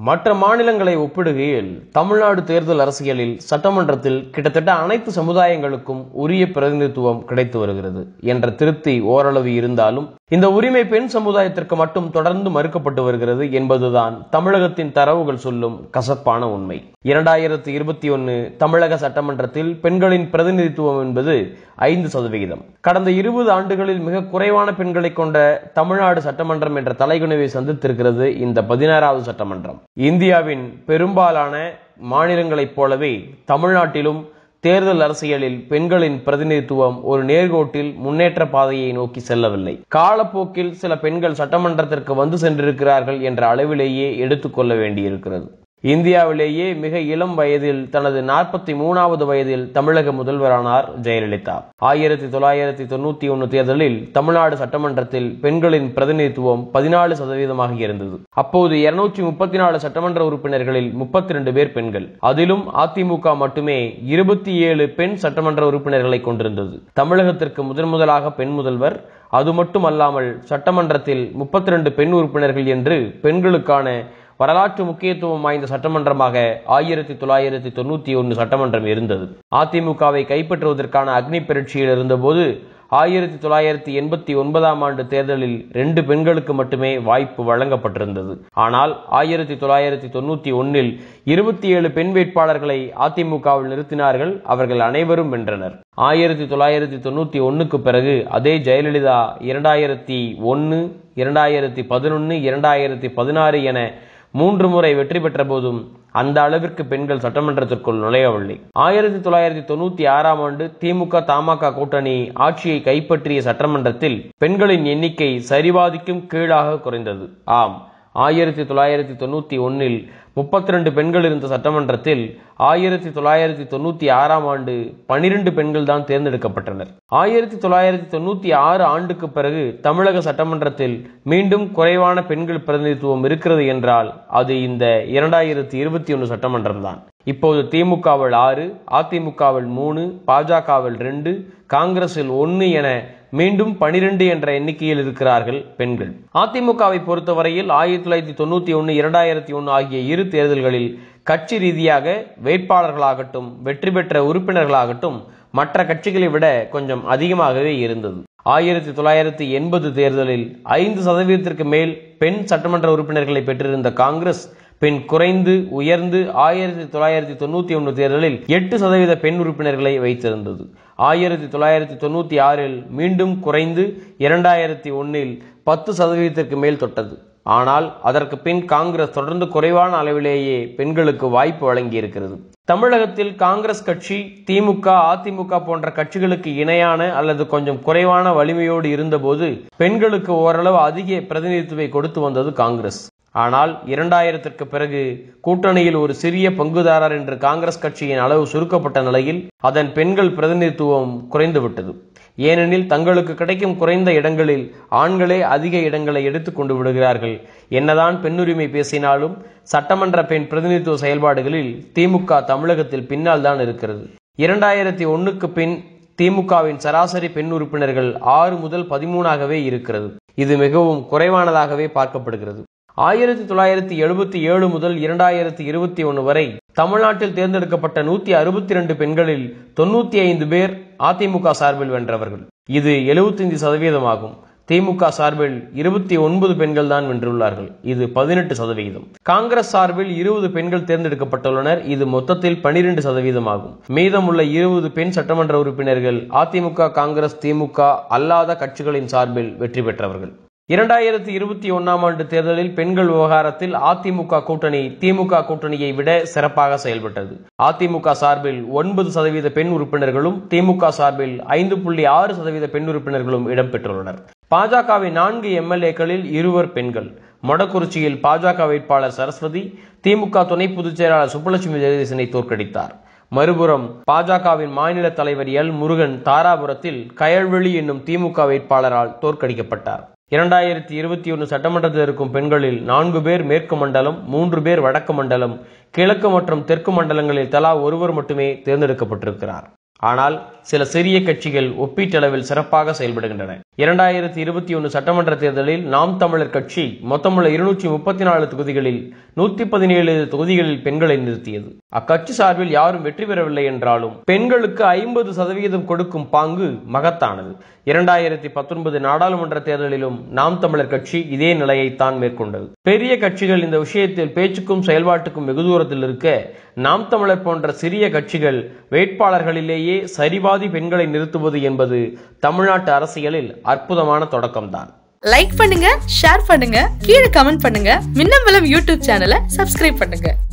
மற்ற மாநிலங்களை ஒப்பிடுகையில் தமிழ்நாடு தேர்தல் அரசியலில் சட்டமன்றத்தில் கிட்டத்தட்ட அனைத்து சமுதாயங்களுக்கும் உரிய பிரதிநிதித்துவம் கிடைத்து வருகிறது என்ற திருப்தி ஓரளவு இருந்தாலும் இந்த உரிமை பெண் சமுதாயத்திற்கு மட்டும் தொடர்ந்து மறுக்கப்பட்டு வருகிறது என்பதுதான் தமிழகத்தின் தரவுகள் சொல்லும் கசப்பான உண்மை இரண்டாயிரத்தி இருபத்தி ஒன்னு தமிழக சட்டமன்றத்தில் பெண்களின் பிரதிநிதித்துவம் என்பது ஐந்து சதவிகிதம் கடந்த இருபது ஆண்டுகளில் மிக குறைவான பெண்களை கொண்ட தமிழ்நாடு சட்டமன்றம் என்ற தலைகுணிவை சந்தித்திருக்கிறது இந்த பதினாறாவது சட்டமன்றம் இந்தியாவின் பெரும்பாலான மாநிலங்களைப் போலவே தமிழ்நாட்டிலும் தேர்தல் அரசியலில் பெண்களின் பிரதிநிதித்துவம் ஒரு நேர்கோட்டில் முன்னேற்ற பாதையை நோக்கி செல்லவில்லை காலப்போக்கில் சில பெண்கள் சட்டமன்றத்திற்கு வந்து சென்றிருக்கிறார்கள் என்ற அளவிலேயே எடுத்துக்கொள்ள வேண்டியிருக்கிறது இந்தியாவிலேயே மிக இளம் வயதில் தனது நாற்பத்தி மூணாவது வயதில் தமிழக முதல்வரானார் ஜெயலலிதா ஆயிரத்தி தொள்ளாயிரத்தி தொண்ணூத்தி ஒன்னு தேர்தலில் தமிழ்நாடு சட்டமன்றத்தில் பெண்களின் பிரதிநிதித்துவம் பதினாலு சதவீதமாக இருந்தது அப்போது இருநூற்றி முப்பத்தி நாலு சட்டமன்ற உறுப்பினர்களில் முப்பத்தி ரெண்டு பேர் பெண்கள் அதிலும் அதிமுக மட்டுமே இருபத்தி ஏழு பெண் சட்டமன்ற உறுப்பினர்களை கொண்டிருந்தது தமிழகத்திற்கு முதன் முதலாக பெண் முதல்வர் அது மட்டுமல்லாமல் சட்டமன்றத்தில் முப்பத்தி ரெண்டு பெண் உறுப்பினர்கள் என்று பெண்களுக்கான வரலாற்று முக்கியத்துவம் வாய்ந்த சட்டமன்றமாக ஆயிரத்தி தொள்ளாயிரத்தி தொண்ணூத்தி ஒன்னு சட்டமன்றம் இருந்தது அதிமுகவை கைப்பற்றுவதற்கான அக்னி பரீட்சையில் இருந்தபோது ஆயிரத்தி தொள்ளாயிரத்தி எண்பத்தி ஒன்பதாம் ஆண்டு தேர்தலில் ரெண்டு பெண்களுக்கு மட்டுமே வாய்ப்பு வழங்கப்பட்டிருந்தது ஆனால் ஆயிரத்தி தொள்ளாயிரத்தி தொண்ணூத்தி ஒன்னில் இருபத்தி ஏழு பெண் வேட்பாளர்களை அதிமுகவில் நிறுத்தினார்கள் அவர்கள் அனைவரும் வென்றனர் ஆயிரத்தி தொள்ளாயிரத்தி தொண்ணூத்தி ஒன்னுக்கு பிறகு அதே ஜெயலலிதா இரண்டாயிரத்தி ஒன்னு இரண்டாயிரத்தி பதினொன்னு இரண்டாயிரத்தி பதினாறு என மூன்று முறை வெற்றி பெற்ற போதும் அந்த அளவிற்கு பெண்கள் சட்டமன்றத்திற்குள் நுழையவில்லை ஆயிரத்தி தொள்ளாயிரத்தி தொண்ணூத்தி ஆறாம் ஆண்டு திமுக தமாக கூட்டணி ஆட்சியை கைப்பற்றிய சட்டமன்றத்தில் பெண்களின் எண்ணிக்கை சரிவாதிக்கும் கீழாக குறைந்தது ஆம் ஆயிரத்தி தொள்ளாயிரத்தி தொண்ணூத்தி ஒன்னில் முப்பத்தி ரெண்டு பெண்கள் இருந்த சட்டமன்றத்தில் ஆயிரத்தி தொள்ளாயிரத்தி தொண்ணூத்தி ஆறாம் ஆண்டு பனிரெண்டு பெண்கள் தான் தேர்ந்தெடுக்கப்பட்டனர் ஆயிரத்தி தொள்ளாயிரத்தி தொண்ணூத்தி ஆறு ஆண்டுக்கு பிறகு தமிழக சட்டமன்றத்தில் மீண்டும் குறைவான பெண்கள் பிரதிநிதித்துவம் இருக்கிறது என்றால் அது இந்த இரண்டாயிரத்தி இருபத்தி ஒன்று சட்டமன்றம் தான் இப்போது திமுகவில் ஆறு அதிமுகவில் மூணு பாஜகவில் ரெண்டு காங்கிரஸில் ஒன்னு என மீண்டும் பனிரெண்டு என்ற எண்ணிக்கையில் இருக்கிறார்கள் பெண்கள் அதிமுகவை பொறுத்தவரையில் ஆயிரத்தி தொள்ளாயிரத்தி தொண்ணூத்தி ஒன்னு இரண்டாயிரத்தி ஒன்னு ஆகிய இரு தேர்தல்களில் கட்சி ரீதியாக வேட்பாளர்களாகட்டும் வெற்றி பெற்ற உறுப்பினர்களாகட்டும் மற்ற கட்சிகளை விட கொஞ்சம் அதிகமாகவே இருந்தது ஆயிரத்தி தொள்ளாயிரத்தி எண்பது தேர்தலில் ஐந்து சதவீதத்திற்கு மேல் பெண் சட்டமன்ற உறுப்பினர்களை பெற்றிருந்த காங்கிரஸ் பின் குறைந்து உயர்ந்து ஆயிரத்தி தொள்ளாயிரத்தி தொண்ணூத்தி ஒன்று தேர்தலில் எட்டு சதவீத பெண் உறுப்பினர்களை வைத்திருந்தது ஆயிரத்தி தொள்ளாயிரத்தி தொண்ணூத்தி ஆறில் மீண்டும் குறைந்து இரண்டாயிரத்தி ஒன்னில் பத்து சதவீதத்திற்கு மேல் தொட்டது ஆனால் அதற்கு பின் காங்கிரஸ் தொடர்ந்து குறைவான அளவிலேயே பெண்களுக்கு வாய்ப்பு வழங்கியிருக்கிறது தமிழகத்தில் காங்கிரஸ் கட்சி திமுக அதிமுக போன்ற கட்சிகளுக்கு இணையான அல்லது கொஞ்சம் குறைவான வலிமையோடு இருந்தபோது பெண்களுக்கு ஓரளவு அதிக பிரதிநிதித்துவை கொடுத்து வந்தது காங்கிரஸ் ஆனால் இரண்டாயிரத்திற்கு பிறகு கூட்டணியில் ஒரு சிறிய பங்குதாரர் என்று காங்கிரஸ் கட்சியின் அளவு சுருக்கப்பட்ட நிலையில் அதன் பெண்கள் பிரதிநிதித்துவம் குறைந்துவிட்டது ஏனெனில் தங்களுக்கு கிடைக்கும் குறைந்த இடங்களில் ஆண்களே அதிக இடங்களை எடுத்துக் கொண்டு விடுகிறார்கள் என்னதான் பெண்ணுரிமை பேசினாலும் சட்டமன்ற பெண் பிரதிநிதித்துவ செயல்பாடுகளில் திமுக தமிழகத்தில் பின்னால் தான் இருக்கிறது இரண்டாயிரத்தி ஒன்னுக்கு பின் திமுகவின் சராசரி பெண் உறுப்பினர்கள் ஆறு முதல் பதிமூணாகவே இருக்கிறது இது மிகவும் குறைவானதாகவே பார்க்கப்படுகிறது ஆயிரத்தி தொள்ளாயிரத்தி எழுபத்தி ஏழு முதல் இரண்டாயிரத்தி இருபத்தி ஒன்று வரை தமிழ்நாட்டில் தேர்ந்தெடுக்கப்பட்ட நூத்தி அறுபத்தி ரெண்டு பெண்களில் தொண்ணூத்தி ஐந்து பேர் அதிமுக சார்பில் வென்றவர்கள் இது எழுபத்தைந்து சதவீதமாகும் திமுக சார்பில் இருபத்தி ஒன்பது பெண்கள் தான் வென்றுள்ளார்கள் இது பதினெட்டு சதவிகிதம் காங்கிரஸ் சார்பில் இருபது பெண்கள் தேர்ந்தெடுக்கப்பட்டுள்ளனர் இது மொத்தத்தில் பனிரெண்டு சதவீதமாகும் மீதமுள்ள இருபது பெண் சட்டமன்ற உறுப்பினர்கள் அதிமுக காங்கிரஸ் திமுக அல்லாத கட்சிகளின் சார்பில் வெற்றி பெற்றவர்கள் இரண்டாயிரத்தி இருபத்தி ஒன்னாம் ஆண்டு தேர்தலில் பெண்கள் விவகாரத்தில் அதிமுக கூட்டணி திமுக கூட்டணியை விட சிறப்பாக செயல்பட்டது அதிமுக சார்பில் ஒன்பது சதவீத பெண் உறுப்பினர்களும் திமுக சார்பில் ஐந்து புள்ளி ஆறு சதவீத பெண் உறுப்பினர்களும் இடம்பெற்றுள்ளனர் பாஜகவின் நான்கு எம்எல்ஏக்களில் இருவர் பெண்கள் மொடக்குறிச்சியில் பாஜக வேட்பாளர் சரஸ்வதி திமுக துணை பொதுச் செயலாளர் சுப்புலட்சுமி ஜெகதீசனை தோற்கடித்தார் மறுபுறம் பாஜகவின் மாநில தலைவர் எல் முருகன் தாராபுரத்தில் கயல்வெளி என்னும் திமுக வேட்பாளரால் தோற்கடிக்கப்பட்டார் இரண்டாயிரத்தி இருபத்தி ஒன்று சட்டமன்றத்தில் இருக்கும் பெண்களில் நான்கு பேர் மேற்கு மண்டலம் மூன்று பேர் வடக்கு மண்டலம் கிழக்கு மற்றும் தெற்கு மண்டலங்களில் தலா ஒருவர் மட்டுமே தேர்ந்தெடுக்கப்பட்டிருக்கிறார் ஆனால் சில சிறிய கட்சிகள் ஒப்பீட்டளவில் சிறப்பாக செயல்படுகின்றன இரண்டாயிரத்தி இருபத்தி ஒன்று சட்டமன்ற தேர்தலில் நாம் தமிழர் கட்சி மொத்தமுள்ள இருநூற்றி முப்பத்தி நாலு தொகுதிகளில் நூத்தி பதினேழு தொகுதிகளில் பெண்களை நிறுத்தியது அக்கட்சி சார்பில் யாரும் வெற்றி பெறவில்லை என்றாலும் பெண்களுக்கு ஐம்பது சதவிகிதம் கொடுக்கும் பாங்கு மகத்தானது இரண்டாயிரத்தி பத்தொன்பது நாடாளுமன்ற தேர்தலிலும் நாம் தமிழர் கட்சி இதே நிலையைத்தான் மேற்கொண்டது பெரிய கட்சிகள் இந்த விஷயத்தில் பேச்சுக்கும் செயல்பாட்டுக்கும் வெகு தூரத்தில் இருக்க நாம் தமிழர் போன்ற சிறிய கட்சிகள் வேட்பாளர்களிலேயே சரிபாதி பெண்களை நிறுத்துவது என்பது தமிழ்நாட்டு அரசியலில் அற்புதமான தொடக்கம்தான் லைக் பண்ணுங்க ஷேர் பண்ணுங்க கீழே கமெண்ட் பண்ணுங்க மின்னம்பலம் யூடியூப் சேனலை சப்ஸ்கிரைப் பண்ணுங்க